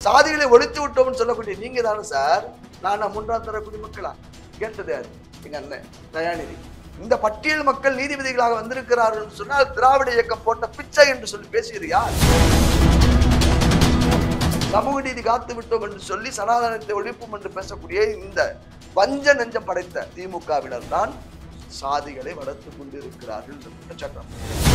சாதிகளை ஒழித்து விட்டோம்னு சொல்லக்கூடிய நீங்க தானே சார் நான் மூன்றாம் தர குடிமக்களா கேட்டது யாரு எங்க அண்ணன் தயாநிதி இந்த பட்டியல் மக்கள் நீதிபதிகளாக வந்திருக்கிறார்கள் என்று சொன்னால் திராவிட இயக்கம் போட்ட பிச்சை என்று சொல்லி பேசுகிறது யார் சமூக நீதி காத்து விட்டோம் என்று சொல்லி சனாதனத்தை ஒழிப்போம் என்று பேசக்கூடிய இந்த வஞ்ச நெஞ்சம் படைத்த திமுகவினர் தான் சாதிகளை வளர்த்து கொண்டிருக்கிறார்கள் என்று குற்றச்சாட்டம்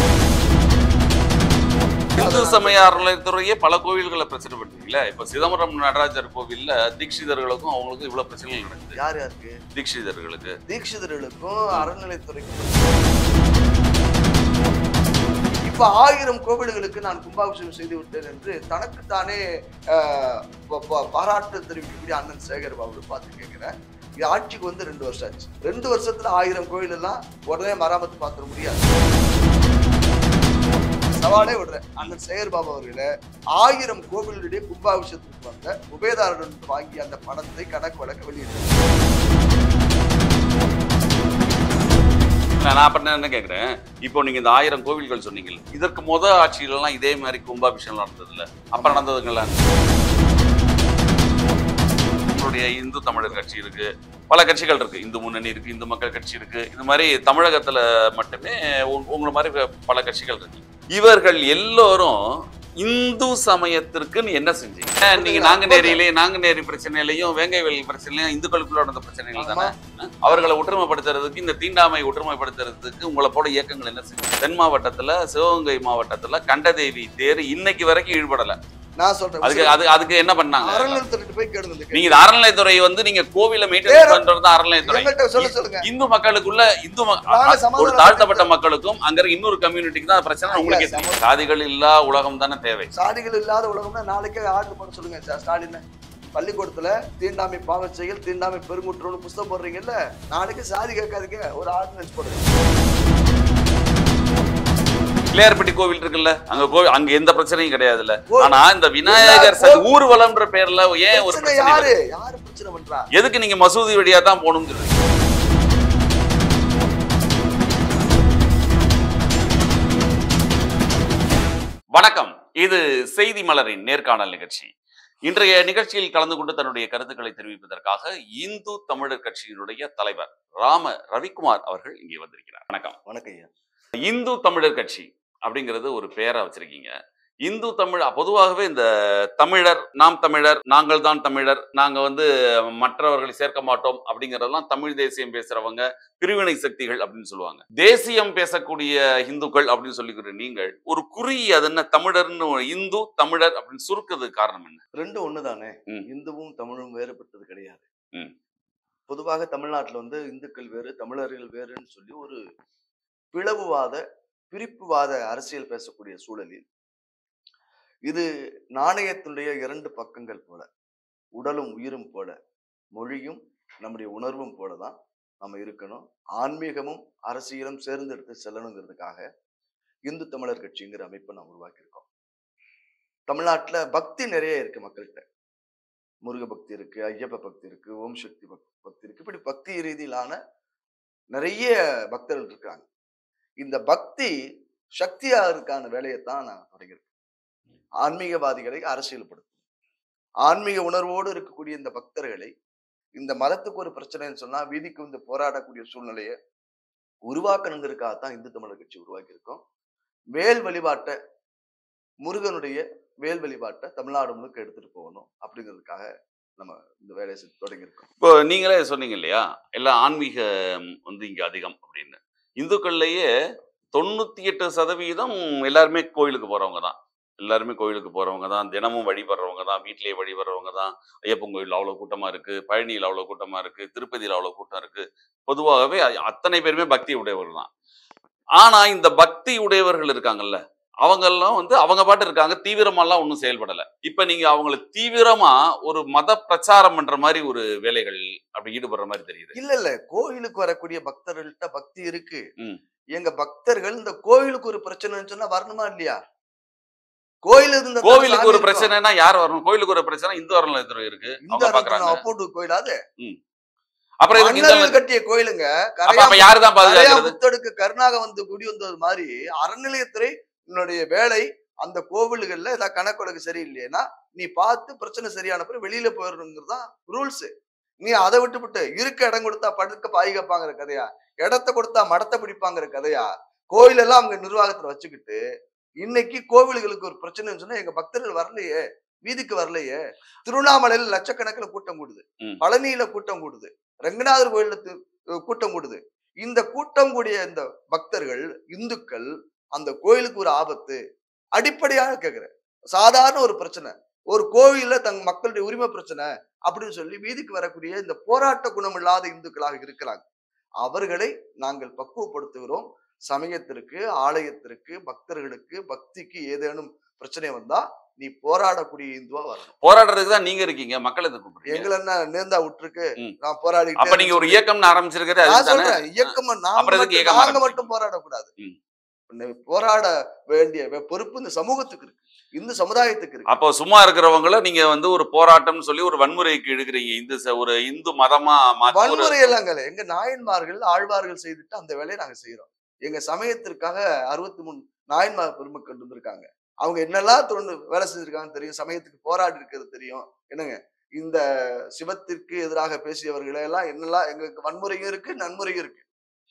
இந்து சமய அறநிலையத்துறையே பல கோவில்களை பிரச்சனை பண்றீங்களா இப்ப சிதம்பரம் நடராஜர் கோவில்ல தீட்சிதர்களுக்கும் அவங்களுக்கும் இவ்வளவு பிரச்சனைகள் நடக்குது யார் யாருக்கு தீட்சிதர்களுக்கு தீட்சிதர்களுக்கும் அறநிலைத்துறைக்கும் இப்ப ஆயிரம் கோவில்களுக்கு நான் கும்பாபிஷேகம் செய்து விட்டேன் என்று தனக்குத்தானே ஆஹ், ப- ப- பாராட்டு தெரிவிக்கக்கூடிய அண்ணன் சேகர் பாபு பார்த்து கேட்கிறேன் இது ஆட்சிக்கு வந்து ரெண்டு வருஷம் ஆச்சு ரெண்டு வருஷத்துல ஆயிரம் கோவில் எல்லாம் உடனே மராமத்து பார்த்துட முடியாது சவாலே விடுறேன் அண்ணன் சேகர் பாபு அவர்களே ஆயிரம் கோவிலுடைய கும்பாபிஷேகத்துக்கு வந்த உபயதாரன் வாங்கி அந்த பணத்தை கணக்கு வழக்க வெளியிட்டு இல்ல, நான் அப்ப என்ன கேக்குறேன் இப்போ நீங்க இந்த ஆயிரம் கோவில்கள் சொன்னீங்கல்ல இதற்கு முத ஆட்சியில எல்லாம் இதே மாதிரி கும்பாபிஷேகம் நடந்ததுல அப்ப நடந்ததுங்களா உங்களுடைய இந்து தமிழர் கட்சி இருக்கு பல கட்சிகள் இருக்கு இந்து முன்னணி இருக்கு இந்து மக்கள் கட்சி இருக்கு இந்த மாதிரி தமிழகத்துல மட்டுமே உ- உங்களை மாதிரி பல கட்சிகள் இருக்கு இவர்கள் எல்லோரும் இந்து சமயத்திற்குன்னு என்ன செஞ்சீங்க நீங்க நாங்குநேரியிலே நாங்குநேரி பிரச்சனையிலையும் வேங்கைவெளி பிரச்சனையிலையும் இந்துக்களுக்குள்ள நடந்த பிரச்சனைகள் தானே அவர்களை ஒற்றுமைப்படுத்துறதுக்கு இந்த தீண்டாமை ஒற்றுமைப்படுத்துறதுக்கு உங்களை போல இயக்கங்கள் என்ன செஞ்சு தென் மாவட்டத்துல சிவகங்கை மாவட்டத்துல கண்டதேவி தேர் இன்னைக்கு வரைக்கும் ஈடுபடல நான் சொல்றேன் அதுக்கு அது அதுக்கு என்ன பண்ணாங்க அறநிலையத்துறைக்கு போய் கேளுங்க நீங்க இது அறநிலையத்துறை வந்து நீங்க கோவில மெயின்டைன் வேற- பண்றது தான் அறநிலையத்துறை எங்கள்கிட்ட சொல்ல சொல்லுங்க இந்து மக்களுக்குள்ள இந்து ம- நாங்க ஒரு சமாதானம் தாழ்த்தப்பட்ட மக்களுக்கும் அங்க இருக்க இன்னொரு கம்யூனிட்டிக்கு தான் பிரச்சனை உங்களுக்கே ஐயா, தெரியும் சாதிகள் இல்லா உலகம் தானே தேவை சாதிகள் இல்லாத உலகம்னா நாளைக்கே ஆர்டர் பண்ண சொல்லுங்க சார் ஸ்டாலின் பள்ளிக்கூடத்துல தீண்டாமை பாவச் செயல் தீண்டாமை பெருங்குற்றம்னு புஸ்தகம் போடுறீங்கல்ல நாளைக்கு சாதி கேட்காதீங்க ஒரு ஆர்டினன்ஸ் போடுங்க பிள்ளையார்பட்டி கோவில் இருக்குல்ல அங்க கோவில் அங்க எந்த பிரச்சனையும் கிடையாதுல்ல கோ- ஆனா இந்த விநாயகர் சதி ஊர்வலம்ன்ற பேர்ல ஏன் ஒரு பிரச்சனை பிரச்சனை யாரு வருது? யாரு பிரச்சனை பண்றா எதுக்கு நீங்க மசூதி வழியா தான் போகணும்னு சொல்றீங்க வணக்கம் இது செய்தி மலரின் நேர்காணல் நிகழ்ச்சி இன்றைய நிகழ்ச்சியில் கலந்து கொண்டு தன்னுடைய கருத்துக்களை தெரிவிப்பதற்காக இந்து தமிழர் கட்சியினுடைய தலைவர் ராம ரவிக்குமார் அவர்கள் இங்கே வந்திருக்கிறார் வணக்கம் வணக்கம் ஐயா இந்து தமிழர் கட்சி அப்படிங்கிறது ஒரு பெயரா வச்சிருக்கீங்க இந்து தமிழ் பொதுவாகவே இந்த தமிழர் நாம் தமிழர் நாங்கள் தான் தமிழர் நாங்க வந்து மற்றவர்களை சேர்க்க மாட்டோம் அப்படிங்கறதெல்லாம் தமிழ் தேசியம் பேசுறவங்க பிரிவினை சக்திகள் அப்படின்னு சொல்லுவாங்க தேசியம் பேசக்கூடிய இந்துக்கள் அப்படின்னு சொல்லிக்கிற நீங்கள் ஒரு குறி அது என்ன தமிழர்னு ஒரு இந்து தமிழர் அப்படின்னு சுருக்கிறதுக்கு காரணம் என்ன ரெண்டும் ஒண்ணுதானே ம். இந்துவும் தமிழும் வேறுபட்டது கிடையாது ம். பொதுவாக தமிழ்நாட்டுல வந்து இந்துக்கள் வேறு தமிழர்கள் வேறுன்னு சொல்லி ஒரு பிளவுவாத பிரிப்புவாத அரசியல் பேசக்கூடிய சூழலில் இது நாணயத்தினுடைய இரண்டு பக்கங்கள் போல உடலும் உயிரும் போல மொழியும் நம்முடைய உணர்வும் போல தான் நம்ம இருக்கணும் ஆன்மீகமும் அரசியலும் சேர்ந்து எடுத்து செல்லணுங்கிறதுக்காக இந்து தமிழர் கட்சிங்கிற அமைப்பை நாம் உருவாக்கியிருக்கோம் தமிழ்நாட்டுல பக்தி நிறைய இருக்கு மக்கள்கிட்ட முருக பக்தி இருக்கு ஐயப்ப பக்தி இருக்கு ஓம் சக்தி பக் பக்தி இருக்கு இப்படி பக்தி ரீதியிலான நிறைய பக்தர்கள் இருக்காங்க இந்த பக்தி சக்தியாருக்கான வேலையைத்தான் நான் தொடங்கியிருக்கேன் ஆன்மீகவாதிகளை அரசியல்படுத்தும் ஆன்மீக உணர்வோடு இருக்கக்கூடிய இந்த பக்தர்களை இந்த மதத்துக்கு ஒரு பிரச்சனைன்னு சொன்னா வீதிக்கு வந்து போராடக்கூடிய சூழ்நிலையை உருவாக்கணுங்கிறதுக்காகத்தான் இந்து தமிழர் கட்சி உருவாக்கியிருக்கோம் வேல் வழிபாட்டை முருகனுடைய வேல் வழிபாட்டை தமிழ்நாடு முழுக்க எடுத்துட்டு போகணும் அப்படிங்கிறதுக்காக நம்ம இந்த வேலையை செஞ்சு தொடங்கியிருக்கோம் இப்போ நீங்களே சொன்னீங்க இல்லையா எல்லாம் ஆன்மீகம் வந்து இங்க அதிகம் அப்படின்னு இந்துக்கள்லயே தொண்ணூத்தி எட்டு சதவீதம் எல்லாருமே கோயிலுக்கு போறவங்க தான் எல்லாருமே கோயிலுக்கு போறவங்க தான் தினமும் வழிபடுறவங்க தான் வீட்டிலேயே வழிபடுறவங்க தான் ஐயப்பன் கோயில் அவ்வளவு கூட்டமா இருக்கு பழனியில் அவ்வளவு கூட்டமா இருக்கு திருப்பதியில் அவ்வளவு கூட்டம் இருக்கு பொதுவாகவே அ- அத்தனை பேருமே பக்தி உடையவர்கள் தான் ஆனா இந்த பக்தி உடையவர்கள் இருக்காங்கல்ல அவங்கெல்லாம் வந்து அவங்க பாட்டு இருக்காங்க தீவிரமாலாம் ஒன்றும் செயல்படல இப்ப நீங்க அவங்களை தீவிரமா ஒரு மத பிரச்சாரம் பண்ற மாதிரி ஒரு வேலைகள் அப்படி ஈடுபடுற மாதிரி தெரியுது இல்ல இல்ல கோயிலுக்கு வரக்கூடிய பக்தர்கள்ட்ட பக்தி இருக்கு ம். எங்க பக்தர்கள் இந்த கோயிலுக்கு ஒரு பிரச்சனைன்னு சொன்னா வரணுமா இல்லையா கோயில் இருந்த கோவிலுக்கு ஒரு பிரச்சனைனா யார் வரணும் கோயிலுக்கு ஒரு பிரச்சனை இந்து அறநிலையத்துறை இருக்கு இந்த அவங்க பாக்குறாங்க அப்போட்டு கோயில் அது அப்புறம் எதுக்கு இந்த மன்னர்கள் கட்டிய கோயிலுங்க அப்ப அப்ப யாரு தான் கரையா பாதுகாக்கிறது முத்தடுக்கு கருணாக வந்து குடி வந்தது மாதிரி அறநிலையத்துறை என்னுடைய வேலை அந்த கோவில்கள்ல ஏதாவது கணக்கு வழக்கு சரியில்லைன்னா நீ பார்த்து பிரச்சனை சரியான பிறகு வெளியில போயிடணுங்கிறது தான் ரூல்ஸ் நீ அதை விட்டுவிட்டு இருக்க இடம் கொடுத்தா படுக்க பாதுகாப்பாங்கிற கதையா இடத்த கொடுத்தா மடத்தை பிடிப்பாங்கிற கதையா கோயில் எல்லாம் அவங்க நிர்வாகத்துல வச்சுக்கிட்டு இன்னைக்கு கோவில்களுக்கு ஒரு பிரச்சனைன்னு சொன்னா எங்க பக்தர்கள் வரலையே வீதிக்கு வரலையே திருவண்ணாமலையில லட்சக்கணக்குல கூட்டம் கூடுது ம். பழனியில கூட்டம் கூடுது ரங்கநாதர் கோயில்ல தி- கூட்டம் கூடுது இந்த கூட்டம் கூடிய இந்த பக்தர்கள் இந்துக்கள் அந்த கோயிலுக்கு ஒரு ஆபத்து அடிப்படையாக கேக்குறேன் சாதாரண ஒரு பிரச்சனை ஒரு கோவில்ல தங்க மக்களுடைய உரிமை பிரச்சனை அப்படின்னு சொல்லி வீதிக்கு வரக்கூடிய இந்த போராட்ட குணம் இல்லாத இந்துக்களாக இருக்கிறாங்க அவர்களை நாங்கள் பக்குவப்படுத்துகிறோம் சமயத்திற்கு ஆலயத்திற்கு பக்தர்களுக்கு பக்திக்கு ஏதேனும் பிரச்சனை வந்தா நீ போராடக்கூடிய இந்துவா வரணும் போராடுறதுக்கு தான் நீங்க இருக்கீங்க மக்கள் எதுக்கு கூப்பிடுறீங்க எங்களை என்ன நேர்ந்தா விட்டுருக்கு ம். நான் போராடி அப்ப நீங்க ஒரு இயக்கம்னு ஆரம்பிச்சிருக்கிறது நான் அதுதானே சொல்றேன் இயக்கம் நாங்க அப்புறம் எதுக்கு மட்டும் இயக்கம் நாங்க ஆரம்பிச்சீங்க? மட்டும் போராடக்கூடாது ம். இன்னை போராட வேண்டிய வே- பொறுப்பு இந்த சமூகத்துக்கு இருக்கு இந்து சமுதாயத்துக்கு இருக்கு அப்போ சும்மா இருக்கிறவங்கள நீங்க வந்து ஒரு போராட்டம்னு சொல்லி ஒரு வன்முறைக்கு இழுக்கிறீங்க இந்து ச- ஒரு இந்து மதமா மாத்தி ஒரு வன்முறை எல்லாங்கல்ல எங்க நாயன்மார்கள் ஆழ்வார்கள் செய்துட்டு அந்த வேலையை நாங்க செய்யறோம் எங்க சமயத்திற்காக அறுபத்தி மூணு நாயன்மார் பெருமக்கள் இருந்திருக்காங்க அவங்க என்னெல்லாம் தொண்டு வேலை செஞ்சிருக்காங்கன்னு தெரியும் சமயத்துக்கு போராடி இருக்கிறது தெரியும் என்னங்க இந்த சிவத்திற்கு எதிராக பேசியவர்களை எல்லாம் என்னெல்லாம் எங்களுக்கு வன்முறையும் இருக்கு நன்முறையும் இருக்கு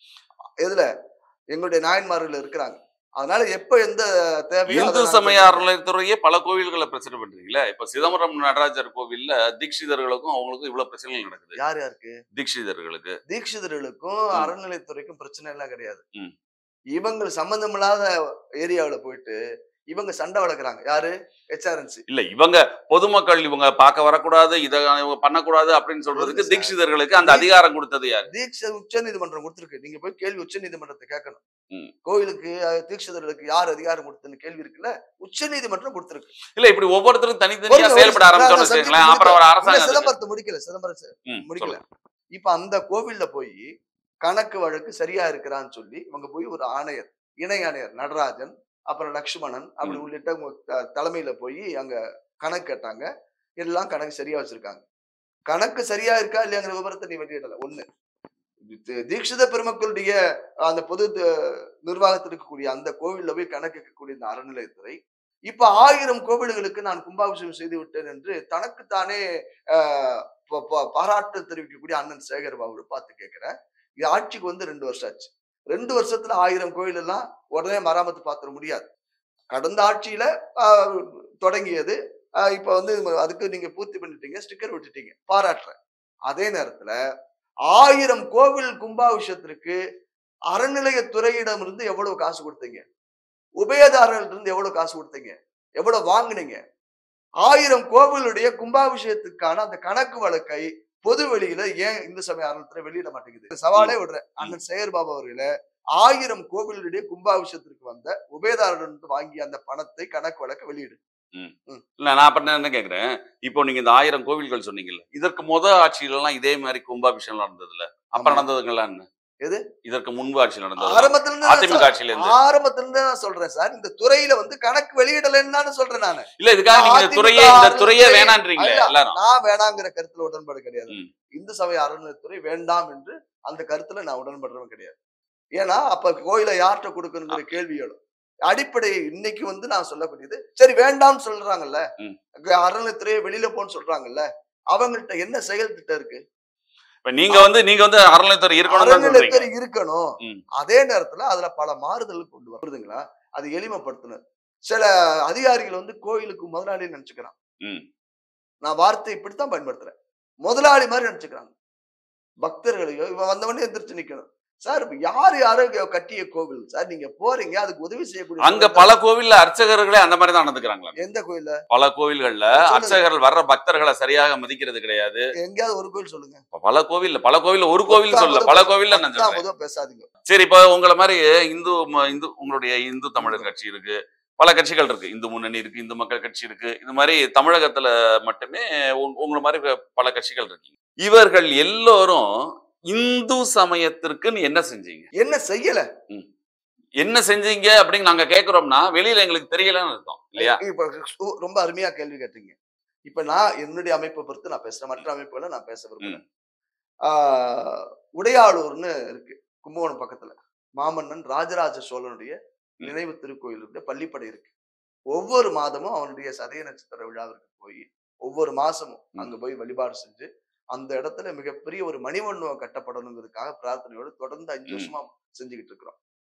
எதுல எங்களுடைய நாயன்மார்கள் இருக்கிறாங்க அதனால எப்ப எந்த தேவையோ இந்து அதை நாங்க சமய அறநிலையத்துறையே பல கோவில்களை பிரச்சனை பண்றீங்களா இப்ப சிதம்பரம் நடராஜர் கோவில்ல தீட்சிதர்களுக்கும் அவங்களுக்கும் இவ்வளவு பிரச்சனைகள் நடக்குது யார் யாருக்கு தீட்சிதர்களுக்கு தீட்சிதர்களுக்கும் ம். அறநிலைத்துறைக்கும் பிரச்சனை எல்லாம் கிடையாது ம். இவங்க சம்பந்தமில்லாத ஏரியாவுல போயிட்டு இவங்க சண்டை வளர்க்குறாங்க யாரு ஹெச்ஆர்என்சி இல்ல இவங்க பொதுமக்கள் இவங்க பார்க்க வரக்கூடாது இதை இவங்க பண்ணக்கூடாது அப்படின்னு சொல்றதுக்கு புரியுது சார். தீட்சிதர்களுக்கு அந்த அதிகாரம் கொடுத்தது யாரு தீட்ச உச்ச நீதிமன்றம் கொடுத்துருக்கு நீங்க போய் கேள்வி உச்ச நீதிமன்றத்தை கேட்கணும் ம். கோயிலுக்கு அஹ், தீட்சிதர்களுக்கு யார் அதிகாரம் கொடுத்துன்னு கேள்வி இருக்குல்ல உச்ச நீதிமன்றம் கொடுத்துருக்கு இல்ல இப்படி ஒவ்வொருத்தரும் தனித்தனியா ஒரு- செயல்பட ஒரு- ஆரம்பிச்சோம்னு நான் வச்சுக்கோங்களேன் சப்ஜெக்ட் அப்புறம் ஒரு இல்ல, அரசாங்கம் சிதம்பரத்தை முடிக்கல சிதம்பரம் ச- ம், முடிக்கல சொல்லுங்க. இப்ப அந்த கோவில்ல போய் கணக்கு வழக்கு சரியா இருக்கிறான்னு சொல்லி இவங்க போய் ஒரு ஆணையர் இணை ஆணையர் நடராஜன் அப்புறம் லக்ஷ்மணன் அப்படி ம். உள்ளிட்ட உங்க த- தலைமையில போய் அங்க கணக்கு கேட்டாங்க எல்லாம் கணக்கு சரியா வச்சிருக்காங்க கணக்கு சரியா இருக்கா இல்லையாங்கிற விவரத்தை நீ வெளியிடல ஒண்ணு தி- தீட்சித பெருமக்களுடைய அந்த பொது த- நிர்வாகத்தில் இருக்கக்கூடிய அந்த கோவில்ல போய் கணக்கு கேட்கக்கூடிய இந்த அறநிலையத்துறை இப்ப ஆயிரம் கோவில்களுக்கு நான் கும்பாபிஷேகம் செய்து விட்டேன் என்று தனக்குத்தானே ஆஹ், ப- ப- பாராட்டு தெரிவிக்கக்கூடிய அண்ணன் சேகர் பாபு பார்த்து கேட்கிறேன் இது ஆட்சிக்கு வந்து ரெண்டு வருஷம் ஆச்சு ரெண்டு வருஷத்துல ஆயிரம் கோயில் எல்லாம் உடனே மராமத்து பார்த்துட முடியாது கடந்த ஆட்சியில ஆஹ், தொடங்கியது ஆஹ், இப்ப வந்து அதுக்கு நீங்க பூர்த்தி பண்ணிட்டீங்க ஸ்டிக்கர் விட்டுட்டீங்க பாராட்டுறேன் அதே நேரத்துல ஆயிரம் கோவில் கும்பாபிஷேகத்திற்கு அறநிலையத்துறையிடம் இருந்து எவ்வளவு காசு கொடுத்தீங்க உபயதாரர்கள் இருந்து எவ்வளவு காசு கொடுத்தீங்க எவ்வளவு வாங்குனீங்க ஆயிரம் கோவிலுடைய கும்பாபிஷேகத்துக்கான அந்த கணக்கு வழக்கை பொது வெளியில ஏன் இந்து சமய அறநிலையத்துறை வெளியிட மாட்டேங்குது சவாலே விடுறேன் அண்ணன் சேகர் பாபு அவர்களே ஆயிரம் கோவிலுடைய கும்பாபிஷேகத்திற்கு வந்த உபயதாரரிடம் வாங்கிய அந்த பணத்தை கணக்கு வழக்க வெளியிடு இல்ல நான் அப்ப நான் என்ன கேக்குறேன் இப்போ நீங்க இந்த ஆயிரம் கோவில்கள் சொன்னீங்கல்ல இதற்கு முத ஆட்சியில எல்லாம் இதே மாதிரி கும்பாபிஷேகம் நடந்ததுல அப்ப ஆமா. நடந்ததுங்களாம் என்ன எது? இதற்கு முன்பு ஆட்சி நடந்தது ஆரம்பத்துல இருந்து நான் அதிமுக சொல்றேன். ஆட்சியில இருந்து ஆரம்பத்துல இருந்து நான் சொல்றேன் சார் இந்த துறையில வந்து கணக்கு வெளியிடலன்னு தானே சொல்றேன் நானு இல்ல இதுக்காக நீங்க இந்த அதிமுக துறையே இந்த ஆளுநர் துறையே துறை- வேணான்றீங்களே அல்ல, எல்லாரும் நான் வேணாங்கிற கருத்துல உடன்பாடு கிடையாது ம். இந்து சமய அறநிலையத்துறை வேண்டாம் என்று அந்த கருத்துல நான் உடன்படுறவன் கிடையாது ஏன்னா அப்ப கோயிலை யார்கிட்ட கொடுக்கணுங்கிற கேள்வி எழும் அடிப்படை இன்னைக்கு வந்து நான் சொல்லக்கூடியது சரி வேண்டாம்னு சொல்றாங்கல்ல ம். அறநிலையத்துறையை வெளியில போன்னு சொல்றாங்கல்ல அவங்கள்ட்ட என்ன செயல் திட்டம் இருக்கு இப்ப நீங்க வந்து நீங்க வந்து அறநிலையத்துறை இருக்கணும்னு தான் சொல்றீங்க அறநிலையத்துறை இருக்கணும் ம். அதே நேரத்துல அதுல பல மாறுதல் கொண்டு வருதுங்களா அது எளிமைப்படுத்தினர் சில அதிகாரிகள் வந்து கோயிலுக்கு முதலாளி நினைச்சுக்கிறான் ம். நான் வார்த்தை இப்படித்தான் பயன்படுத்துறேன் முதலாளி மாதிரி நினைச்சுக்கிறாங்க பக்தர்களையோ இவன் வந்தவொடனே எந்திரிச்சு நிக்கணும் சார் இப்ப யாரு யாரோ இங்க கட்டிய கோவில் சார் நீங்க போறீங்க அதுக்கு உதவி செய்யக்கூடிய அங்க பல கோவில்ல அர்ச்சகர்களே அந்த மாதிரி தான் நடந்துக்கிறாங்களா எந்த கோயில்ல பல கோவில்கள்ல சொல்லுங்க. அர்ச்சகர்கள் வர்ற பக்தர்களை சரியாக மதிக்கிறது கிடையாது எங்கேயாவது ஒரு கோயில் சொல்லுங்க இப்ப பல கோவில்ல பல கோவில்ல ஒரு கோவில் சொல்ல பல கோவில்ல நான் பத்தாம் சொல்றேன் பொதுவா பேசாதீங்க சரி இப்ப உங்களை மாதிரி இந்து ம- இந்து உங்களுடைய இந்து தமிழர் கட்சி இருக்கு பல கட்சிகள் இருக்கு இந்து முன்னணி இருக்கு இந்து மக்கள் கட்சி இருக்கு இது மாதிரி தமிழகத்துல மட்டுமே உங்க- உங்களை மாதிரி ப- பல கட்சிகள் இருக்கு இவர்கள் எல்லோரும் இந்து சமயத்திற்குன்னு என்ன செஞ்சீங்க என்ன செய்யல என்ன செஞ்சீங்க அப்படின்னு நாங்க கேக்குறோம்னா வெளியில எங்களுக்கு தெரியலன்னு அர்த்தம் இல்லையா இப்ப சு- ரொம்ப அருமையா கேள்வி கேட்டீங்க இப்ப நான் என்னுடைய அமைப்பை பொறுத்து நான் பேசுறேன் மற்ற அமைப்புகளை நான் பேச விரும்புறேன் ஆஹ் உடையாளூர்னு இருக்கு கும்பகோணம் பக்கத்துல மாமன்னன் ராஜராஜ சோழனுடைய நினைவு திருக்கோயில் இருக்கு பள்ளிப்படை இருக்கு ஒவ்வொரு மாதமும் அவனுடைய சதய நட்சத்திர விழாவிற்கு போய் ஒவ்வொரு மாசமும் ம். அங்க போய் வழிபாடு செஞ்சு அந்த இடத்துல மிகப்பெரிய ஒரு மணிமண்டபம் கட்டப்படணுங்கிறதுக்காக பிரார்த்தனையோடு தொடர்ந்து அஞ்சு ம். வருஷமா செஞ்சுக்கிட்டு இருக்கிறோம்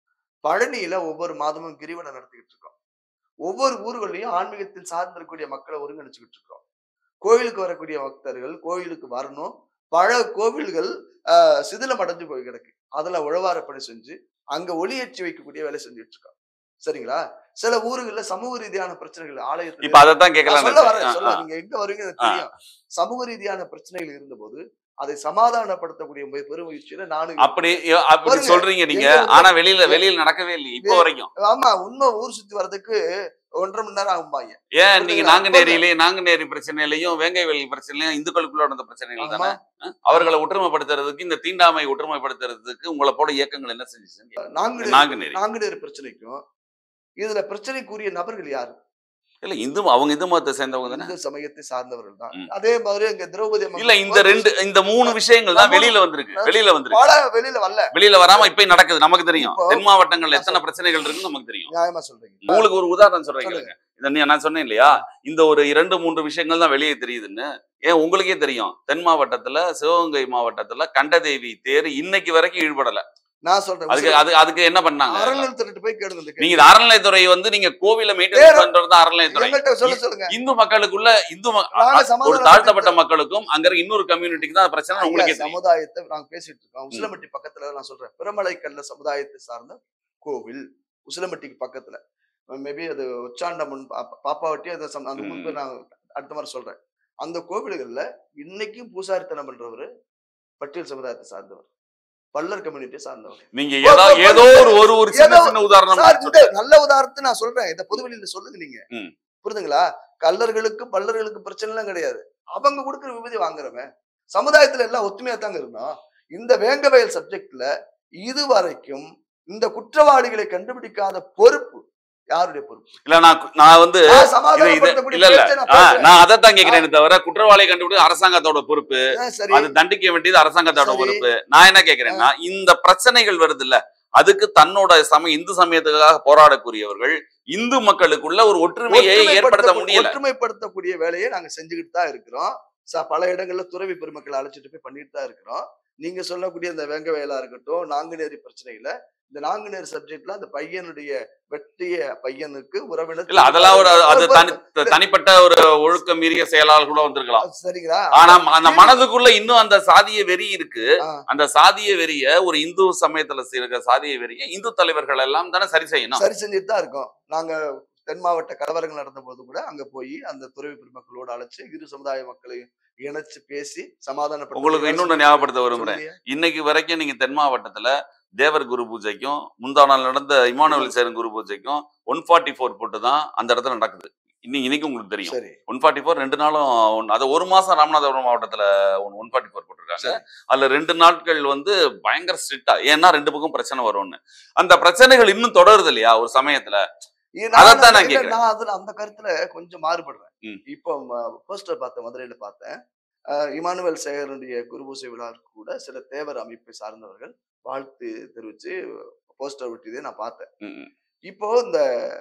பழனியில ஒவ்வொரு மாதமும் கிரிவலம் நடத்திக்கிட்டு இருக்கோம் ஒவ்வொரு ஊர்களையும் ஆன்மீகத்தில் சார்ந்திருக்கக்கூடிய மக்களை ஒருங்கிணைச்சுக்கிட்டு இருக்கோம் கோயிலுக்கு வரக்கூடிய பக்தர்கள் கோயிலுக்கு வரணும் பல கோவில்கள் ஆஹ், சிதிலம் அடைஞ்சு போய் கிடக்கு அதுல உழவாரப்பணி செஞ்சு அங்க ஒளியேற்றி வைக்கக்கூடிய வேலை செஞ்சுட்டு இருக்கோம் சரிங்களா சில ஊர்கள்ல சமூக ரீதியான பிரச்சனைகள் ஆலயத்துல இப்ப அதைத்தான் நான் கேட்கலாம் சொல்ல வரேன் சொல்ல நீங்க எங்க வருவீங்க எனக்கு ஆ. தெரியும் சமூக ரீதியான பிரச்சனைகள் இருந்தபோது அதை சமாதானப்படுத்தக்கூடிய முய- பெருமுயற்சியில நானும் அப்படி அப்படி பாருங்க, சொல்றீங்க நீங்க எங்க ஊர்ல- ஆனா வெளியில வெளியில நடக்கவே இல்லையே இப்போ வே- வரைக்கும் ஆமா உண்மை ஊர் சுத்தி வர்றதுக்கு ஒன்றரை மணி நேரம் ஆகும்பாங்க ஏன் நீங்க புரியுதுங்களா? நாங்குநேரியிலயும் நாங்குநேரி பிரச்சனையிலையும் வேங்கைவெளி பிரச்சனையிலையும் இந்துக்களுக்குள்ள நடந்த பிரச்சனைகள் தானே ஆமா. அவர்களை ஒற்றுமைப்படுத்துறதுக்கு இந்த தீண்டாமை ஒற்றுமைப்படுத்துறதுக்கு உங்களை போல இயக்கங்கள் என்ன செஞ்சுச்சு நாங்குநேரி நாங்குநேரி நாங்குநேரி பிரச்சனைக்கும் இதுல பிரச்சனைக்குரிய நபர்கள் யாரு இல்ல இந்து அவங்க இந்து மதத்தை சேர்ந்தவங்க தானே இந்து சமயத்தை சார்ந்தவர்கள் தான் ம். அதே மாதிரி இங்க திரௌபதி அம்மன் இல்ல இந்த ரெண்டு இந்த மூணு விஷயங்கள் தான் வெளியில வந்திருக்கு வெளியில வந்திருக்கு பல வெளியில வரல வெளியில வராம இப்ப நடக்குது நமக்கு தெரியும் இப்போ- தென் மாவட்டங்கள்ல எத்தனை பிரச்சனைகள் இருக்குன்னு நமக்கு தெரியும் நியாயமா சொல்றீங்க உங்களுக்கு ஒரு உதாரணம் சொல்றேன் சொல்லுங்க. கேளுங்க. இதை நீ- நான் சொன்னேன் இல்லையா இந்த ஒரு இரண்டு மூன்று விஷயங்கள் தான் வெளியே தெரியுதுன்னு ஏன் உங்களுக்கே தெரியும் தென் மாவட்டத்துல சிவகங்கை மாவட்டத்துல கண்டதேவி தேர் இன்னைக்கு வரைக்கும் ஈடுபடல நான் சொல்றேன் அதுக்கு அது அதுக்கு என்ன பண்ணாங்க அறநிலை திரட்டு போய் கேளுங்க இந்த நீங்க கேள்வி. இது அறநிலையத்துறை வந்து நீங்க கோவில மெயின்டைன் வேற- பண்றது தான் அறநிலையத்துறை எங்கள்கிட்ட சொல்ல சொல்லுங்க இந்து மக்களுக்குள்ள இந்து ம- நாங்க ஒரு சமாதானம் தாழ்த்தப்பட்ட மக்களுக்கும் அங்க இருக்க இன்னொரு கம்யூனிட்டிக்கு தான் பிரச்சனை ஐயா, உங்களுக்கே தெரியும் சமுதாயத்தை நாங்க பேசிட்டு இருக்கோம் உசிலம்பட்டி பக்கத்துல நான் சொல்றேன் பிரமலைக்கல்ல சமுதாயத்தை சார்ந்த கோவில் உசிலம்பட்டிக்கு பக்கத்துல மேபி அது உச்சாண்டம்மன் பா- பாப்பாவட்டி அது சம்- அந்த ம். முன்பு நான் அடுத்த மாதிரி சொல்றேன் அந்த கோவில்கள்ல இன்னைக்கும் பூசாரித்தனம் பண்றவரு பட்டியல் சமுதாயத்தை சார்ந்தவர் பல்லர் கம்யூனிட்டியை சார்ந்தவர் நீங்க ஏதோ ஏதோ ஒரு ஒரு ஒரு சின்ன ஏதோ- சின்ன உதாரணம் சார் சொல்லுங்க. இந்த நல்ல உதாரணத்தை நான் சொல்றேன் இத பொதுவெளியில சொல்லுங்க நீங்க ம். புரியுதுங்களா கல்லர்களுக்கு பல்லர்களுக்கு பிரச்சனை எல்லாம் கிடையாது அவங்க கொடுக்குற விபதி வாங்குறவன் சமுதாயத்துல எல்லாம் ஒத்துமையா தாங்க இருந்தோம் இந்த வேங்கவயல் சப்ஜெக்ட்ல இது வரைக்கும் இந்த குற்றவாளிகளை கண்டுபிடிக்காத பொறுப்பு யாருடைய பொறுப்பு இல்ல நான் நான் வந்து நான் இது இது சமாதானப்படுத்தக்கூடிய இல்ல இல்ல பேச்சை நான் ஆ, பேசுறேன். நான் அதைத்தான் கேக்குறேன் தவிர குற்றவாளியை கண்டுபிடி அரசாங்கத்தோட பொறுப்பு ஆ, சரி அது தண்டிக்க வேண்டியது அரசாங்கத்தோட சரி. பொறுப்பு நான் என்ன கேக்குறேன்னா இந்த பிரச்சனைகள் வருது இல்ல அதுக்கு தன்னோட சமய இந்து சமயத்துக்காக போராடக்கூடியவர்கள் இந்து மக்களுக்குள்ள ஒரு ஒற்றுமையை ஏற்படுத்த ஒற்றுமைப்படுத்த- முடியல ஒற்றுமைப்படுத்தக்கூடிய வேலையை நாங்க செஞ்சுக்கிட்டு தான் இருக்கிறோம் ச- பல இடங்கள்ல துறவி பெருமக்களை அழைச்சிட்டு போய் பண்ணிட்டு தான் இருக்கிறோம் நீங்க சொல்லக்கூடிய இந்த வெங்க வயலா இருக்கட்டும் நாங்குநேரி பிரச்சனையில இந்த நாங்குநேரி சப்ஜெக்ட்ல அந்த பையனுடைய வெட்டிய பையனுக்கு உறவினர் இல்ல அதெல்லாம் ஒரு அது ஒரு- தனி தனிப்பட்ட ஒரு ஒழுக்கம் மீறிய செயலால் கூட வந்திருக்கலாம் சரிங்களா ஆனா அந்த மனதுக்குள்ள இன்னும் அந்த சாதிய வெறி இருக்கு ஆ. அந்த சாதிய வெறிய ஒரு இந்து சமயத்துல இருக்க சாதிய வெறிய இந்து தலைவர்கள் எல்லாம் தானே சரி செய்யணும் சரி செஞ்சுட்டு தான் இருக்கோம் நாங்க தென் மாவட்ட கலவரங்கள் நடந்த போது கூட அங்க போய் அந்த துறவி பெருமக்களோடு அழைச்சு இரு சமுதாய மக்களையும் இணைச்சு பேசி சமாதானப்படுத்த உங்களுக்கு இன்னொன்னு ஞாபகப்படுத்த விரும்புறேன் இன்னைக்கு வரைக்கும் நீங்க தென் மாவட்டத்துல தேவர் குரு பூஜைக்கும் முந்தா நாள் நடந்த இமானுவல் சேரன் குரு பூஜைக்கும் ஒன் ஃபார்ட்டி ஃபோர் போட்டு தான் அந்த இடத்துல நடக்குது இன்னைக்கு இன்னைக்கு உங்களுக்கு தெரியும் சரி ஒன் ஃபார்ட்டி ஃபோர் ரெண்டு நாளும் ஒன்- அது ஒரு மாசம் ராமநாதபுரம் மாவட்டத்துல ஒன் ஃபார்ட்டி ஃபோர் போட்டிருக்காங்க சரி அதுல ரெண்டு நாட்கள் வந்து பயங்கர ஸ்ட்ரிக்டா ஏன்னா ரெண்டு பக்கம் பிரச்சனை வரும்னு அந்த பிரச்சனைகள் இன்னும் தொடருது இல்லையா ஒரு சமயத்துல இது அதைத்தான் நான் இல்ல, கேக்குறேன். நான் அதுல அந்த கருத்துல கொஞ்சம் மாறுபடுறேன் ம். இப்போ போஸ்டர் பார்த்தேன் மதுரையில பார்த்தேன் அஹ் இமானுவேல் சேகரனுடைய குருபூசை விழாவுக்கு கூட சில தேவர் அமைப்பை சார்ந்தவர்கள் வாழ்த்து தெரிவிச்சு போஸ்டர் ஒட்டியதை நான் பார்த்தேன் ம், ம். இப்போ இந்த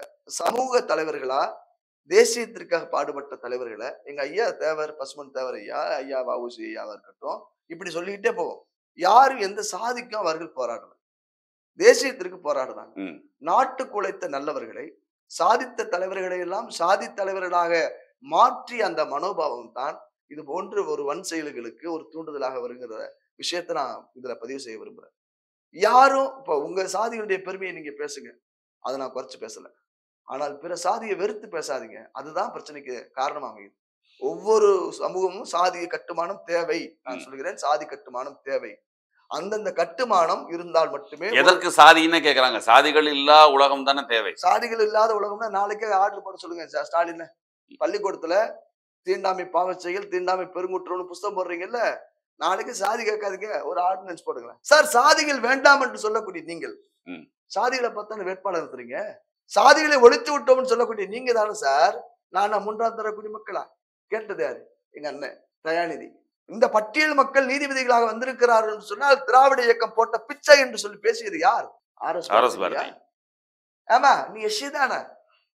சமூக தலைவர்களா தேசியத்திற்காக பாடுபட்ட தலைவர்களை எங்க ஐயா தேவர் பசுமன் தேவர் ஐயா ஐயா வவுசி ஐயாவா இருக்கட்டும் இப்படி சொல்லிக்கிட்டே போவோம் யாரும் எந்த சாதிக்கும் அவர்கள் போராடல தேசியத்திற்கு போராடுறாங்க ம். நாட்டுக்கு உழைத்த நல்லவர்களை சாதித்த தலைவர்களை எல்லாம் சாதி தலைவர்களாக மாற்றி அந்த மனோபாவம் தான் இது போன்று ஒரு வன் செயல்களுக்கு ஒரு தூண்டுதலாக வருகிற விஷயத்தை நான் இதுல பதிவு செய்ய விரும்புறேன் யாரும் இப்ப உங்க சாதிகளுடைய பெருமையை நீங்க பேசுங்க அதை நான் குறைச்சு பேசல ஆனால் பிற சாதியை வெறுத்து பேசாதீங்க அதுதான் பிரச்சனைக்கு காரணமா அமையுது ஒவ்வொரு சமூகமும் சாதிய கட்டுமானம் தேவை நான் ம். சொல்கிறேன் சாதி கட்டுமானம் தேவை அந்தந்த கட்டுமானம் இருந்தால் மட்டுமே ஒரு எதற்கு சாதின்னு கேக்குறாங்க சாதிகள் இல்லா உலகம் தானே தேவை சாதிகள் இல்லாத உலகம்னா நாளைக்கே ஆர்டர் போட சொல்லுங்க சா- ஸ்டாலின் பள்ளிக்கூடத்துல தீண்டாமை பாவச் செயல் தீண்டாமை பெருங்குற்றம்னு புஸ்தகம் போடுறீங்கல்ல நாளைக்கு சாதி கேட்காதீங்க ஒரு ஆர்டினன்ஸ் போடுங்க சார் சாதிகள் வேண்டாம் என்று சொல்லக்கூடிய நீங்கள் ம். சாதிகளை பார்த்தா வேட்பாளர் இருக்கிறீங்க சாதிகளை ஒழித்து விட்டோம்னு சொல்லக்கூடிய நீங்க தானே சார் நான் மூன்றாம் தர குடிமக்களா கேட்டது யாரு எங்க அண்ணன் தயாநிதி இந்த பட்டியல் மக்கள் நீதிபதிகளாக வந்திருக்கிறார்கள் என்று சொன்னால் திராவிட இயக்கம் போட்ட பிச்சை என்று சொல்லி பேசியது யார் R S R S Bharathi ஆமா நீ எஸ்சி தானே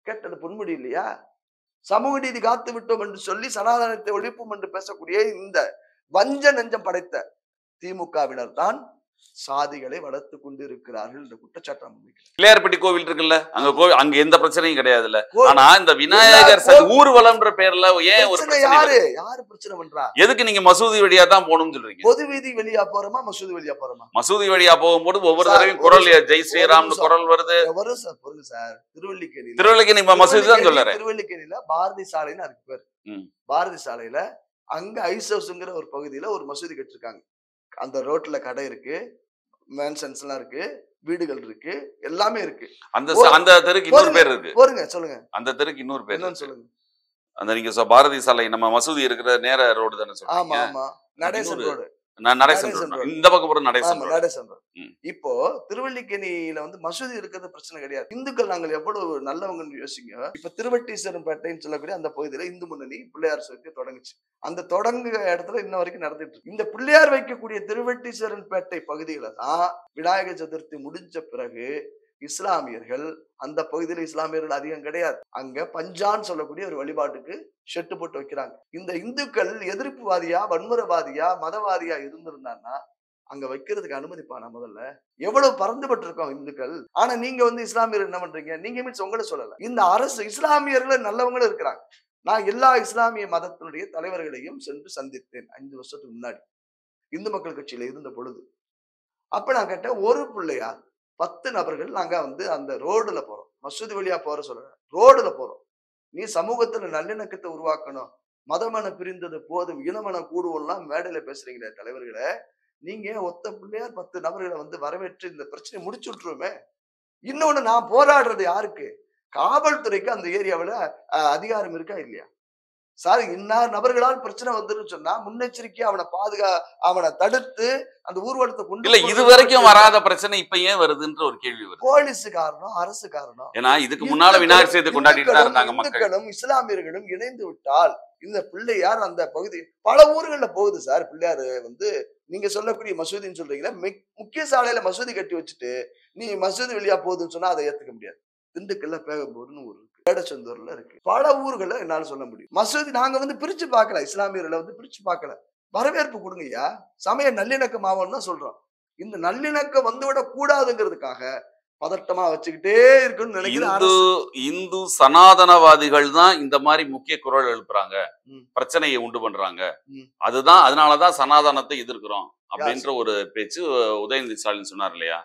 கேட்டது பொன்முடி இல்லையா சமூக நீதி காத்து விட்டோம் என்று சொல்லி சனாதனத்தை ஒழிப்போம் என்று பேசக்கூடிய இந்த வஞ்ச நெஞ்சம் படைத்த திமுகவினர் தான் சாதிகளை வளர்த்து கொண்டு இருக்கிறார்கள் என்ற குற்றச்சாட்டம் முன்வைக்கிறார். பிள்ளையார்பட்டி கோவில் இருக்குல்ல அங்க கோவில் அங்க எந்த பிரச்சனையும் கிடையாதுல்ல கோ- ஆனா இந்த விநாயகர் ச- ஊர்வலம்ன்ற பேர்ல ஏன் ஒரு பிரச்சனை பிரச்சனை யாரு வருது? யாரு பிரச்சனை பண்றா எதுக்கு நீங்க மசூதி வழியா தான் போகணும்னு சொல்றீங்க பொது வீதி வெளியா போறோமா மசூதி வெளியா போறோமா மசூதி வழியா போகும்போது ஒவ்வொரு சார், தடவையும் ஒரு குரல் நிமிஷம், ஜெய் ஸ்ரீராம்னு நிமிஷம். குரல் வருது வரும் சார் பொருங்க சார் திருவல்லிக்கேணியில திருவள்ளுக்கு நீங்க மசூதி தான் திருவல்லிக்கேணி- சொல்லுறேன் திருவல்லிக்கேணியில பாரதி சாலைன்னு அதுக்கு பேர் ம். பாரதி சாலையில அங்க ஐஸ் ஹவுஸ்ங்கிற ஒரு பகுதியில ஒரு மசூதி கட்டிருக்காங்க அந்த ரோட்ல கடை இருக்கு மேன்சன்ஸ் எல்லாம் இருக்கு வீடுகள் இருக்கு எல்லாமே இருக்கு அந்த ச- அந்த தெருக்கு இன்னொரு பேர் இருக்கு போருங்க சொல்லுங்க அந்த தெருக்கு இன்னொரு பேர் என்னன்னு இருக்கு. சொல்லுங்க அந்த நீங்க சொ- பாரதி சாலை நம்ம மசூதி இருக்கிற நேர ரோடு தானே ஆமா சொல்றீங்க ஆமா நடேசன் இன்னொரு- ரோடு நான் நடேசன் நடேசன் ரோடு road. இந்த பக்கம் போற நடேசன் ஆமா ரோடு நடேசன் ரோடு ம். இப்போ திருவல்லிக்கேணியில வந்து மசூதி இருக்கிறது பிரச்சனை கிடையாது இந்துக்கள் நாங்கள் எவ்வளவு நல்லவங்கன்னு யோசிங்க இப்ப திருவட்டீஸ்வரன் பேட்டைன்னு சொல்லக்கூடிய அந்த பகுதியில இந்து முன்னணி பிள்ளையார் சதுர்த்தி தொடங்குச்சு அந்த தொடங்குற இடத்துல இன்ன வரைக்கும் நடந்துட்டு இருக்கு இந்த பிள்ளையார் வைக்கக்கூடிய திருவட்டீஸ்வரன் பேட்டை பகுதியில தான் விநாயகர் சதுர்த்தி முடிஞ்ச பிறகு இஸ்லாமியர்கள் அந்த பகுதியில இஸ்லாமியர்கள் அதிகம் கிடையாது அங்க பஞ்சான் சொல்லக்கூடிய ஒரு வழிபாட்டுக்கு ஷெட்டு போட்டு வைக்கிறாங்க இந்த இந்துக்கள் எதிர்ப்புவாதியா வன்முறைவாதியா மதவாதியா இருந்திருந்தான்னா அங்க வைக்கிறதுக்கு அனுமதிப்பானா முதல்ல எவ்வளவு பறந்துபட்டு இருக்கோம் இந்துக்கள் ஆனா நீங்க வந்து இஸ்லாமியர் என்ன பண்றீங்க நீங்க மீன்ஸ் உங்களை சொல்லல இந்த அரசு இஸ்லாமியர்கள் நல்லவங்களும் இருக்கிறாங்க நான் எல்லா இஸ்லாமிய மதத்தினுடைய தலைவர்களையும் சென்று சந்தித்தேன் அஞ்சு வருஷத்துக்கு முன்னாடி இந்து மக்கள் கட்சியில இருந்த பொழுது அப்ப நான் கேட்டேன் ஒரு பிள்ளையார் பத்து நபர்கள் நாங்க வந்து அந்த ரோடுல போறோம் மசூதி வழியா போற சொல்றேன் ரோடுல போறோம் நீ சமூகத்துல நல்லிணக்கத்தை உருவாக்கணும் மதமன பிரிந்தது போதும் இனமன கூடுவோம்லாம் மேடையில பேசுறீங்களே தலைவர்களே நீங்க ஒத்த பிள்ளையார் பத்து நபர்களை வந்து வரவேற்று இந்த பிரச்சனையை முடிச்சு விட்டுருவோமே இன்னொன்னு நான் போராடுறது யாருக்கு காவல்துறைக்கு அந்த ஏரியாவுல அஹ், அதிகாரம் இருக்கா இல்லையா சார் இன்னார் நபர்களால் பிரச்சனை வந்துருன்னு சொன்னா முன்னெச்சரிக்கையா அவனை பாதுகா அவனை தடுத்து அந்த ஊர்வலத்தை கொண்டு இல்ல போறது இது வரைக்கும் வராத பிரச்சனை இப்ப ஏன் வருதுன்ற ஒரு கேள்வி வருது போலீஸ் காரணம் அரசு காரணம் ஏன்னா இதுக்கு முன்னால விநாயகர் சதுர்த்தி கொண்டாடிட்டு தான் இருந்தாங்க மக்கள் இந்துக்களும் இஸ்லாமியர்களும் இணைந்து விட்டால் இந்த பிள்ளையார் அந்த பகுதி பல ஊர்கள்ல போகுது சார் பிள்ளையார் வந்து நீங்க சொல்லக்கூடிய மசூதின்னு சொல்றீங்களா மிக்- முக்கிய சாலையில மசூதி கட்டி வச்சுட்டு நீ மசூதி வெளியா போகுதுன்னு சொன்னா அதை ஏத்துக்க முடியாது திண்டுக்கல்ல பேகம்பூர்னு ஊர் இருக்கு வேடச்சந்தூர்ல இருக்கு பல ஊர்கள்ல என்னால சொல்ல முடியும் மசூதி நாங்க வந்து பிரிச்சு பார்க்கல இஸ்லாமியர்களை வந்து பிரிச்சு பார்க்கல வரவேற்பு கொடுங்கய்யா சமய நல்லிணக்கம் ஆகும்னு தான் சொல்றோம் இந்த நல்லிணக்கம் வந்துவிட கூடாதுங்கிறதுக்காக பதட்டமா வச்சுக்கிட்டே இருக்குன்னு நினைக்கிற இந்து அரசு இந்து சனாதனவாதிகள் தான் இந்த மாதிரி முக்கிய குரல் எழுப்புறாங்க ம். பிரச்சனையை உண்டு பண்றாங்க ம். அதுதான் அதனாலதான் சனாதனத்தை எதிர்க்கிறோம் அப்படின்ற ஒரு பேச்சு உதயநிதி ஸ்டாலின் சொன்னார் இல்லையா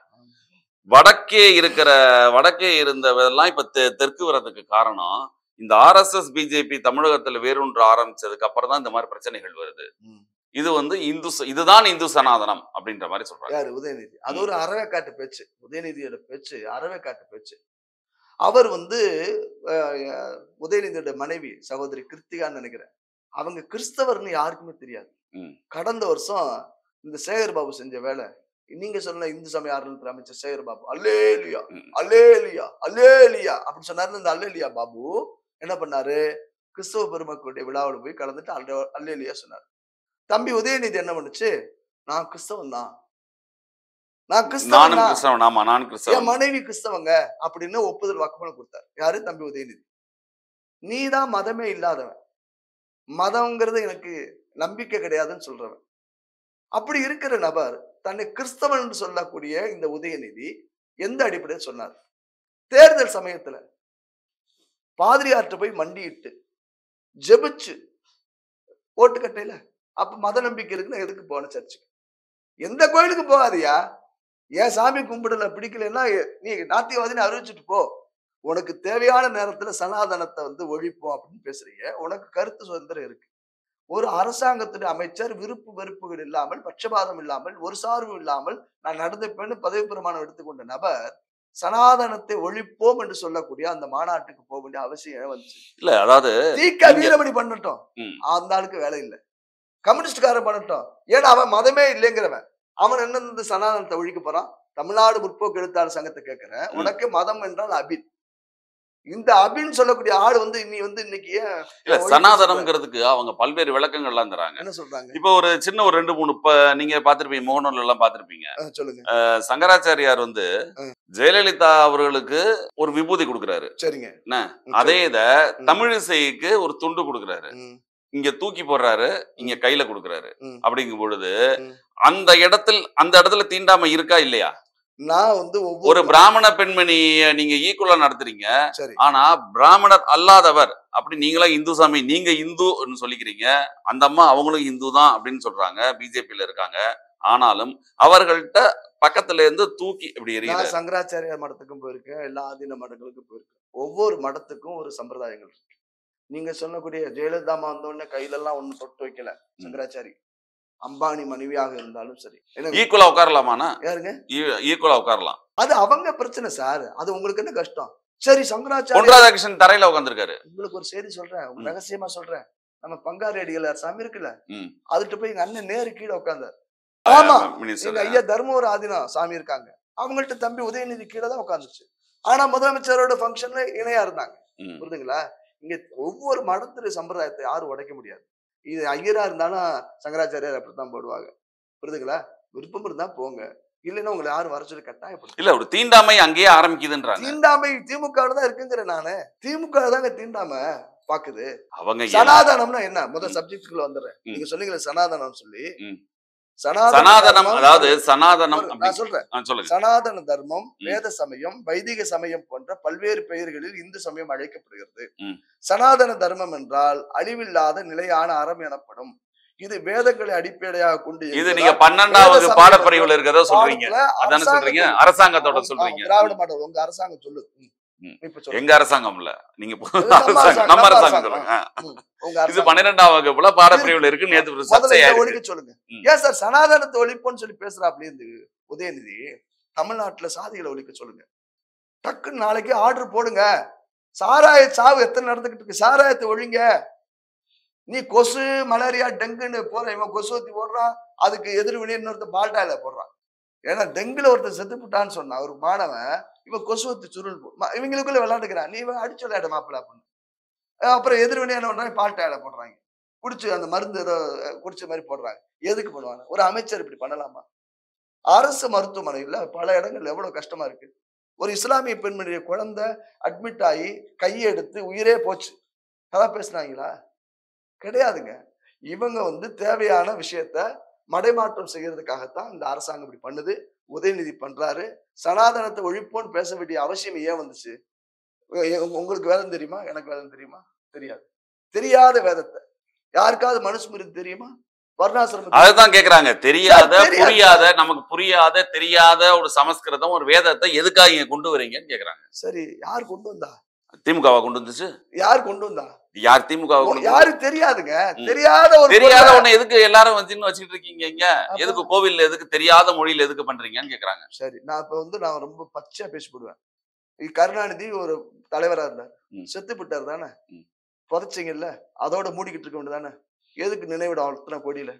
வடக்கே இருக்கிற வடக்கே இருந்தவெல்லாம் இப்ப தெ- தெற்கு வர்றதுக்கு காரணம் இந்த ஆர்எஸ்எஸ் பிஜேபி தமிழகத்துல வேரூன்ற ஆரம்பிச்சதுக்கு அப்புறம் தான் இந்த மாதிரி பிரச்சனைகள் வருது ம். இது வந்து இந்து ச- இதுதான் இந்து சனாதனம் அப்படின்ற மாதிரி சொல்றாங்க யாரு உதயநிதி அது ஒரு அறவேக்காட்டு பேச்சு உதயநிதியோட பேச்சு அறவேக்காட்டு பேச்சு அவர் வந்து அஹ், அஹ், உதயநிதியோட மனைவி சகோதரி கிருத்திகான்னு நினைக்கிறேன் அவங்க கிறிஸ்தவர்னு யாருக்குமே தெரியாது ம். கடந்த வருஷம் இந்த சேகர் பாபு செஞ்ச வேலை நீங்க சொன்ன இந்து சமய அறநிலையத்துறை அமைச்சர் சேகர் பாபு அல்லேலியா ம். அல்லேலியா அல்லேலியா அப்படின்னு சொன்னாரு இந்த அல்லேலியா பாபு என்ன பண்ணாரு கிறிஸ்தவ பெருமக்களுடைய விழாவில் போய் கலந்துட்டு அல்ல அல்லேலியா சொன்னார் தம்பி உதயநிதி என்ன பண்ணுச்சு நான் கிறிஸ்தவன் தான் நான் கிறிஸ்தவன் நானும் தான் கிறிஸ்தவன் ஆமா நானும் என் கிறிஸ்தவன் மனைவி கிறிஸ்தவங்க அப்படின்னு ஒப்புதல் வாக்குமூலம் கொடுத்தார் யாரு தம்பி உதயநிதி நீ தான் மதமே இல்லாதவன் மதம்ங்கிறது எனக்கு நம்பிக்கை கிடையாதுன்னு சொல்றவன் அப்படி இருக்கிற நபர் தன்னை கிறிஸ்தவன் என்று சொல்லக்கூடிய இந்த உதயநிதி எந்த அடிப்படையில் சொன்னார் தேர்தல் சமயத்துல பாதிரியார்ட்ட போய் மண்டியிட்டு ஜெபிச்சு ஓட்டு கட்டையில அப்ப மத நம்பிக்கை இருக்குன்னு எதுக்கு போன சர்ச்சுக்கு எந்த கோயிலுக்கு போகாதியா ஏன் சாமி கும்பிடல பிடிக்கலன்னா நீ நாத்தியவாதின்னு அறிவிச்சுட்டு போ உனக்கு தேவையான நேரத்துல சனாதனத்தை வந்து ஒழிப்போம் அப்படின்னு பேசுறீங்க உனக்கு கருத்து சுதந்திரம் இருக்கு ஒரு அரசாங்கத்துடைய அமைச்சர் விருப்பு வெறுப்புகள் இல்லாமல் பட்சபாதம் இல்லாமல் ஒரு சார்பு இல்லாமல் நான் நடந்துப்பேன்னு பதவி பிரமாணம் எடுத்துக்கொண்ட நபர் சனாதனத்தை ஒழிப்போம் என்று சொல்லக்கூடிய அந்த மாநாட்டுக்கு போக வேண்டிய அவசியம் ஏன் வந்துச்சு இல்ல அதாவது தீக்க இங்க- வீரமணி பண்ணட்டும் ம். அந்த ஆளுக்கு வேலை இல்லை கம்யூனிஸ்ட்காரன் பண்ணட்டும் ஏன்னா அவன் மதமே இல்லைங்கிறவன் அவன் என்ன இந்த சனாதனத்தை ஒழிக்க போறான் தமிழ்நாடு முற்போக்கு எழுத்தாளர் சங்கத்தை கேட்கிறேன் ம். உனக்கு மதம் என்றால் அபின் இந்த அபின்னு சொல்லக்கூடிய ஆள் வந்து நீ வந்து இன்னைக்கு ஏன் இல்ல ஒழிப்பு சனாதனம்ங்கிறதுக்கு அவங்க பல்வேறு விளக்கங்கள்லாம் தராங்க என்ன சொல்றாங்க இப்போ ஒரு சின்ன ஒரு ரெண்டு மூணு இப்ப நீங்க பாத்திருப்பீங்க முகநூல்ல எல்லாம் பாத்திருப்பீங்க ஆ, சொல்லுங்க அஹ் சங்கராச்சாரியார் வந்து ஆ. ஜெயலலிதா அவர்களுக்கு ஒரு விபூதி கொடுக்குறாரு சரிங்க என்ன? ம், அதே இத ம். தமிழிசைக்கு ஒரு துண்டு கொடுக்குறாரு ம், இங்க தூக்கி போடுறாரு இங்க கையில கொடுக்குறாரு ம். அப்படிங்கும் பொழுது ம். அந்த இடத்தில் அந்த இடத்துல தீண்டாமை இருக்கா இல்லையா நான் வந்து ஒரு ஒவ்வொரு பிராமண பெண்மணிய நீங்க ஈக்குவலா நடத்துறீங்க சரி ஆனா பிராமணர் அல்லாதவர் அப்படி நீங்களா இந்து சாமி நீங்க இந்துன்னு சொல்லிக்கிறீங்க அந்த அம்மா அவங்களும் இந்து தான் அப்படின்னு சொல்றாங்க பிஜேபியில இருக்காங்க ஆனாலும் அவர்கள்ட்ட பக்கத்துல இருந்து தூக்கி இப்படி எறிகிறார் நான் சங்கராச்சாரியார் மடத்துக்கும் போயிருக்கேன் எல்லா ஆதீன மடங்களுக்கும் போயிருக்கேன் ஒவ்வொரு மடத்துக்கும் ஒரு சம்பிரதாயங்கள் இருக்கு நீங்க சொல்லக்கூடிய ஜெயலலிதா அம்மா வந்த உடனே கையில எல்லாம் ஒண்ணு தொட்டு வைக்கல சங்கராச்சாரி அம்பானி மனைவியாக இருந்தாலும் சரி எனக்கு ஈக்குவலா உட்காரலாமாண்ணா யாருங்க ஈக்குவலா உட்காரலாம் அது அவங்க பிரச்சனை சார் அது உங்களுக்கு என்ன கஷ்டம் சரி சங்கராச்சாரி பொன் ராதாகிருஷ்ணன் தரையில உட்காந்துருக்காரு உங்களுக்கு ஒரு செய்தி சொல்றேன் ம். ரகசியமா சொல்றேன் நம்ம பங்காரு அடிகளார் சாமி இருக்குல்ல ம். அதுட்டு போய் எங்க அண்ணன் நேரு கீழே உட்காந்தார் ஆமா எங்க மினிஸ்டர் ஐயா தர்மபுர ஆதினா சாமி இருக்காங்க அவங்கள்ட்ட தம்பி உதயநிதி கீழே தான் உட்காந்துச்சு ஆனா முதலமைச்சரோட ஃபங்க்ஷன்ல இணையா இருந்தாங்க ம். புரியுதுங்களா இங்க ஒவ்வொரு மடத்துல சம்பிரதாயத்தை யாரும் உடைக்க முடியாது இது ஐயரா இருந்தாலும் சங்கராச்சாரியார் அப்படித்தான் போடுவாங்க புரியுதுங்களா விருப்பம் இருந்தா போங்க இல்லைன்னா உங்களை யாரும் வர சொல்லி கட்டாயப்படுத்த இல்ல ஒரு தீண்டாமை அங்கேயே ஆரம்பிக்குதுன்றாங்க தீண்டாமை திமுக தான் இருக்குங்கிற நானு திமுக தாங்க தீண்டாம பாக்குது அவங்க என்ன- சனாதனம்னா என்ன முதல் ம். சப்ஜெக்டுக்குள்ள வந்துடுறேன் ம். நீங்க சொன்னீங்களே சனாதனம் சொல்லி ம். சனாதன சனாதனம் தர்மம் அதாவது சனாதனம் ஒரு- அப்படி நான் சொல்றேன் ஆ, சொல்லுங்க சனாதன தர்மம் ம். வேத சமயம் வைதிக சமயம் போன்ற பல்வேறு பெயர்களில் இந்து சமயம் அழைக்கப்படுகிறது ம். சனாதன தர்மம் என்றால் அழிவில்லாத நிலையான அறம் எனப்படும் இது வேதங்களை அடிப்படையாக கொண்டு இது இயங்குவதால் நீங்க பன்னெண்டாவது வேத பாடப்பிரிவுல இருக்கிறதா சொல்றீங்க பாடத்துல அதானே அரசாங்கம் சொல்றீங்க சொல்லுது. அரசாங்கத்தோட ஆமா, சொல்றீங்க திராவிட மாடல் உங்க அரசாங்கம் சொல்லுது ம். ம். இப்ப சொல்லுங்க எங்க அரசாங்கம் இல்ல நீங்க போ- நம்ம அரசாங்கம் அரசாங்கம், நம்ம நம்ம அரசாங்கம் அரசாங்கம். சொல்லுங்க ம். உங்க இது அரசாங்கம் பன்னிரெண்டாம் வகுப்புல பாடப்பிரிவுல இருக்கு நேத்து ஒரு முதல்ல சர்ச்சையா இதை இருக்கு ஒழிக்க சொல்லுங்க ம். ஏன் சார் சனாதனத்தை ஒழிப்போன்னு சொல்லி பேசுறாப்ல இருந்து உதயநிதி தமிழ்நாட்டுல சாதிகளை ஒழிக்க சொல்லுங்க டக்குன்னு நாளைக்கு ஆர்டர் போடுங்க சாராய சாவு எத்தனை நடந்துகிட்டு இருக்கு சாராயத்தை ஒழிங்க நீ கொசு மலேரியா டெங்குன்னு போற இவன் கொசு ஊத்தி போடுறான் அதுக்கு எதிர்வினை இன்னொருத்த பால்டாயில போடுறான் ஏன்னா டெங்குல ஒருத்தர் செத்து போட்டான்னு சொன்னா ஒரு மாணவன் இவன் கொசு ஊத்தி சுருள் போ- ம- இவங்களுக்குள்ள விளையாண்டுக்கிறான் நீ இவன் அடிச்சு விளையாட மாப்பிள்ள அப்படின்னு அஹ் அப்புறம் எதிர்வினை என்ன பண்றாங்க பால்டாயில போடுறாங்க குடிச்சு அந்த மருந்து ஏதோ அஹ், குடிச்ச மாதிரி போடுறாங்க எதுக்கு பண்ணுவாங்க ஒரு அமைச்சர் இப்படி பண்ணலாமா அரசு மருத்துவமனையில பல இடங்கள் எவ்வளவு கஷ்டமா இருக்கு ஒரு இஸ்லாமிய பெண்மணிய குழந்தை அட்மிட் ஆகி கையை எடுத்து உயிரே போச்சு அதான் பேசுனாங்களா கிடையாதுங்க இவங்க வந்து தேவையான விஷயத்த மடைமாற்றம் செய்யறதுக்காகத்தான் இந்த அரசாங்கம் இப்படி பண்ணுது உதயநிதி பண்றாரு சனாதனத்தை ஒழிப்போன்னு பேச வேண்டிய அவசியம் ஏன் வந்துச்சு எ- உங்க- உங்களுக்கு வேதம் தெரியுமா எனக்கு வேதம் தெரியுமா தெரியாது தெரியாத வேதத்தை யாருக்காவது மனுஸ்மிருதி தெரியுமா வர்ணாசிரமம் அதுதான் கேக்குறாங்க தெரியாத சார், தெரியாது புரியாத நமக்கு புரியாத தெரியாத ஒரு சமஸ்கிருதம் ஒரு வேதத்தை எதுக்காக இங்க கொண்டு வரீங்கன்னு கேக்குறாங்க சரி யார் கொண்டு வந்தா திமுகவா கொண்டு வந்துச்சு யார் கொண்டு வந்தா யார் திமுக கொண்டு வந்தது? யாருக்கு தெரியாதுங்க ம். தெரியாத ஒரு தெரியாத பொருளை- ஒண்ணு எதுக்கு எல்லாரும் வச்சுன்னு வச்சுட்டு இருக்கீங்க இங்க அப்ப- எதுக்கு கோவில்ல எதுக்கு தெரியாத மொழியில எதுக்கு பண்றீங்கன்னு கேக்குறாங்க சரி நான் இப்ப வந்து நான் ரொம்ப பச்சையா பேசிவிடுவேன் கருணாநிதி ஒரு தலைவரா இருந்தார் ம். செத்து போட்டார் தானே ம். புதைச்சிங்கல்ல அதோட மூடிக்கிட்டு இருக்க வேண்டியதானே எதுக்கு நினைவிடம் அத்தனை கோடியில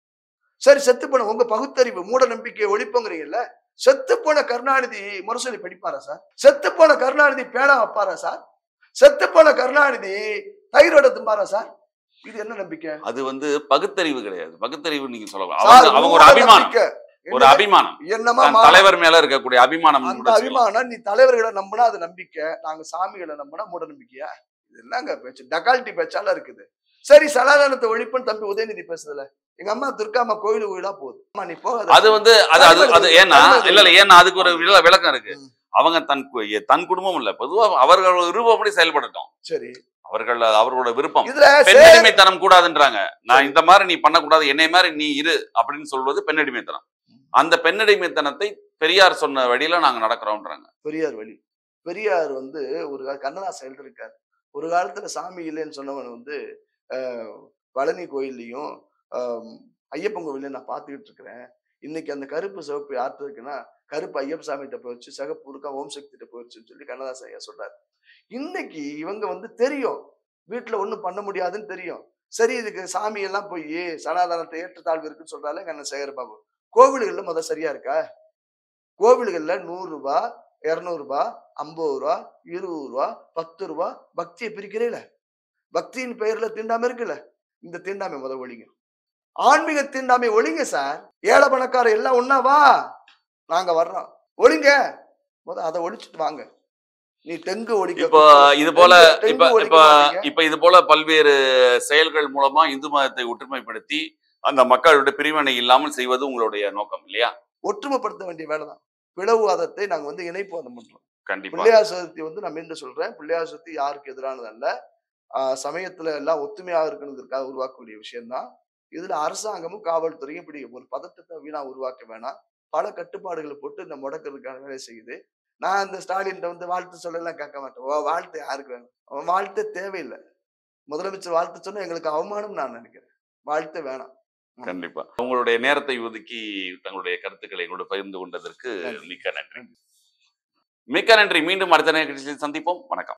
சரி செத்து போன உங்க பகுத்தறிவு மூட நம்பிக்கையை ஒழிப்புங்கிறீங்கல்ல செத்து போன கருணாநிதி முரசொலி படிப்பாரா சார் செத்து போன கருணாநிதி பேனா வைப்பாரா சார் செத்து போன கருணாநிதி தயிரோட தும்பாரா சார் இது என்ன நம்பிக்கை அது வந்து பகுத்தறிவு கிடையாது பகுத்தறிவு நீங்க சொல்லலாம் சார், அவங்க அவங்க ஒரு மூட அபிமானம் நம்பிக்கை. ஒரு என்ன- அபிமானம் என்னமா தன் மா- தலைவர் மேல இருக்கக்கூடிய அபிமானம் அந்த கூட சொல்லலாம். அபிமானம் நீ தலைவர்களை நம்பினா அது நம்பிக்கை நாங்க சாமிகளை நம்பினா மூட நம்பிக்கையா இது என்னங்க பேச்சு டகால்ட்டி பேச்சால இருக்குது சரி சனாதனத்தை ஒழிப்புன்னு தம்பி உதயநிதி பேசுதுல எங்க அம்மா துர்காமா கோயில் கோயிலா போகுது அம்மா நீ போகாத அது வந்து அது அது அது ஏன்னா தலைவர் இல்ல இல்ல ஏன்னா அதுக்கு ஒரு விள- விளக்கம் இருக்கு ம். அவங்க தன் கு- தன் குடும்பம் இல்ல பொதுவா அவர்கள் விருப்பப்படி செயல்படட்டும் சரி அவர்கள் அவர்களோட விருப்பம் இதுல சே- பெண்ணடிமைத்தனம் கூடாதுன்றாங்க நான் இந்த மாதிரி நீ பண்ணக்கூடாது என்னை மாதிரி நீ இரு அப்படின்னு சொல்வது பெண்ணடிமைத்தனம் அந்த பெண்ணடிமைத்தனத்தை பெரியார் சொன்ன வழியில நாங்க நடக்கிறோம்ன்றாங்க பெரியார் வழி பெரியார் வந்து ஒரு கா- கண்ணதாசன் எழுதியிருக்காரு ஒரு காலத்துல சாமி இல்லைன்னு சொன்னவன் வந்து ஆஹ், பழனி கோயில்லையும் ஆஹ், ஐயப்பன் கோவிலையும் நான் பார்த்துக்கிட்டு இருக்கிறேன் இன்னைக்கு அந்த கருப்பு சிவப்பு யார்கிட்ட இருக்குன்னா கருப்பு ஐயப்ப சாமிகிட்ட போயிடுச்சு சிகப்பு இருக்கா ஓம் சக்திகிட்ட போயிடுச்சுன்னு சொல்லி கண்ணதாசன் ஐயா சொல்றாரு இன்னைக்கு இவங்க வந்து தெரியும் வீட்டுல ஒண்ணும் பண்ண முடியாதுன்னு தெரியும் சரி இதுக்கு சாமி எல்லாம் போய் சனாதனத்தை ஏற்றத்தாழ்வு இருக்குன்னு சொல்றாலே கண்ணன் சேகர் பாபு கோவில்கள்ல முத சரியா இருக்கா கோவில்கள்ல நூறு ரூபாய் இருநூறு ரூபாய் ஐம்பது ரூபா இருபது ரூபா பத்து ரூபா பக்தியை பிரிக்கிறீல பக்தியின் பெயர்ல தீண்டாம இருக்குல்ல இந்த தீண்டாமை முத ஒழிங்க ஆன்மீக தீண்டாமை ஒழிங்க சார் ஏழை பணக்கார எல்லாம் ஒண்ணா வா நாங்க வர்றோம் ஒழிங்க முத அதை ஒழிச்சிட்டு வாங்க நீ டெங்கு ஒழிக்க இப்போ இது போல டெங்கு இப்ப ஒழிக்க இப்ப மாட்டீங்க. இப்ப இது போல பல்வேறு செயல்கள் மூலமா இந்து மதத்தை ஒற்றுமைப்படுத்தி அந்த மக்களுடைய பிரிவினை இல்லாமல் செய்வது உங்களுடைய நோக்கம் இல்லையா ஒற்றுமைப்படுத்த வேண்டிய வேலைதான் பிளவுவாதத்தை நாங்க வந்து இணைப்புவாதம் பண்றோம் கண்டிப்பா பிள்ளையார் சதுர்த்தி வந்து நான் மீண்டும் சொல்றேன் பிள்ளையார் சதுர்த்தி யாருக்கு எதிரானது அல்ல ஆஹ் சமயத்துல எல்லாம் ஒத்துமையாக இருக்கணுங்கிறதுக்காக உருவாக்கக்கூடிய விஷயம்தான் இதுல அரசாங்கமும் காவல்துறையும் இப்படி ஒரு பதட்டத்தை வீணா உருவாக்க வேணாம் பல கட்டுப்பாடுகளை போட்டு இந்த முடக்கிறதுக்கான வேலை செய்யுது நான் இந்த ஸ்டாலின் வந்து வாழ்த்து சொல்லலாம் கேட்க மாட்டேன் உன் வாழ்த்து யாருக்கு வேணும் அவன் வாழ்த்து தேவையில்லை முதலமைச்சர் வாழ்த்து சொன்னா எங்களுக்கு அவமானம் நான் நினைக்கிறேன் வாழ்த்து வேணாம் கண்டிப்பா உங்களுடைய நேரத்தை ஒதுக்கி தங்களுடைய கருத்துக்களை எங்களோட பகிர்ந்து கொண்டதற்கு நன்றி. மிக்க நன்றி மிக்க நன்றி மீண்டும் அடுத்த நிகழ்ச்சியில் சந்திப்போம் வணக்கம்